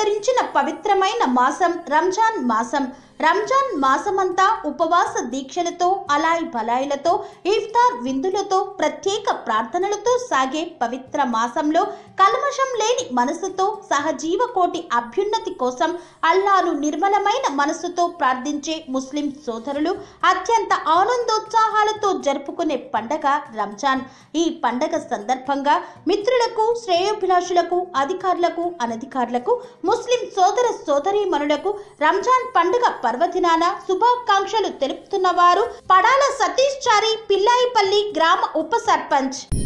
అవతరించిన పవిత్రమైన మాసం రంజాన్ మాసం రంజాన్ మాసమంతా ఉపవాస దీక్షలతో అలాయ్ బలాయిలతో ఇఫ్తార్ విందులతో ప్రత్యేక ప్రార్థనలతో సాగే పవిత్ర మాసంలో కల్మషం లేని మనసుతో సహజీవ కోటి అభ్యున్నతి కోసం అల్లాను నిర్మలమైన మనసుతో ప్రార్థించే ముస్లిం సోదరులు అత్యంత ఆనందోత్సాహాలతో జరుపుకునే పండగ రంజాన్ ఈ పండగ సందర్భంగా మిత్రులకు శ్రేయోభిలాషులకు అధికారులకు అనధికారులకు ముస్లిం సోదర సోదరీమణులకు రంజాన్ పండుగ పర్వదినాన శుభాకాంక్షలు తెలుపుతున్న వారు పడాల సతీష్ చారి పిల్లాయిపల్లి గ్రామ ఉప సర్పంచ్